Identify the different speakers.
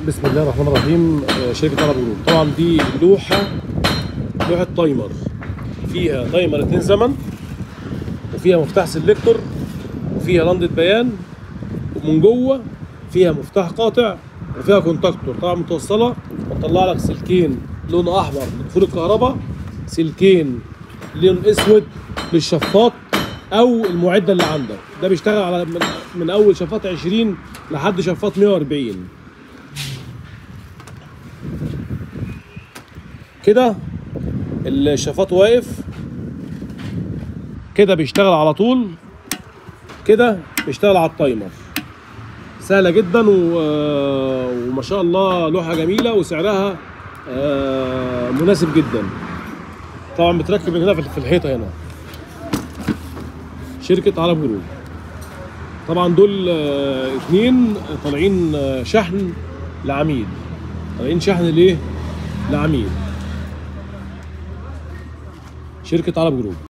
Speaker 1: بسم الله الرحمن الرحيم آه، شركة عرب جروب طبعا دي لوحة لوحة تايمر فيها تايمر اتنين زمن وفيها مفتاح سيلكتور وفيها لندة بيان ومن جوه فيها مفتاح قاطع وفيها كونتاكتور طبعا متوصلة وتطلع لك سلكين لون احمر لدخول الكهرباء سلكين لون اسود للشفاط او المعدة اللي عندك ده بيشتغل على من, من اول شفاط 20 لحد شفاط 140 كده الشفاط واقف كده بيشتغل على طول كده بيشتغل على التايمر سهله جدا و... وما شاء الله لوحه جميله وسعرها آه، مناسب جدا طبعا بتركب من هنا في في الحيطه هنا شركه عرب جروب طبعا دول آه، اتنين طالعين آه، شحن لعميل طالعين شحن ليه لعميل شركه عرب جروب